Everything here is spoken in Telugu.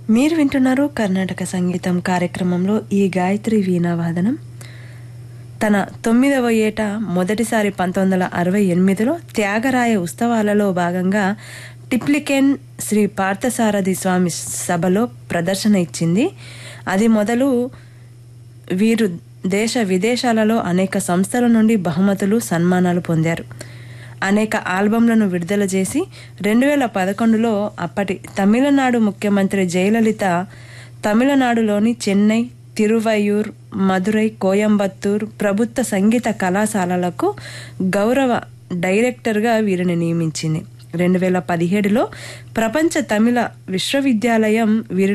మీరు వింటున్నారు కర్ణాటక సంగీతం కార్యక్రమంలో ఈ గాయత్రి వీణావాదనం తన తొమ్మిదవ ఏట మొదటిసారి పంతొమ్మిది వందల అరవై ఎనిమిదిలో త్యాగరాయ ఉత్సవాలలో భాగంగా టిప్లికెన్ శ్రీ పార్థసారథి స్వామి సభలో ప్రదర్శన ఇచ్చింది అది మొదలు వీరు దేశ విదేశాలలో అనేక సంస్థల నుండి బహుమతులు సన్మానాలు పొందారు అనేక ఆల్బమ్లను విడుదల చేసి రెండు వేల పదకొండులో అప్పటి తమిళనాడు ముఖ్యమంత్రి జయలలిత తమిళనాడులోని చెన్నై తిరువయ్యూర్ మదురై కోయంబత్తూర్ ప్రభుత్వ సంగీత కళాశాలలకు గౌరవ డైరెక్టర్గా వీరిని నియమించింది రెండు వేల పదిహేడులో ప్రపంచ తమిళ విశ్వవిద్యాలయం వీరిని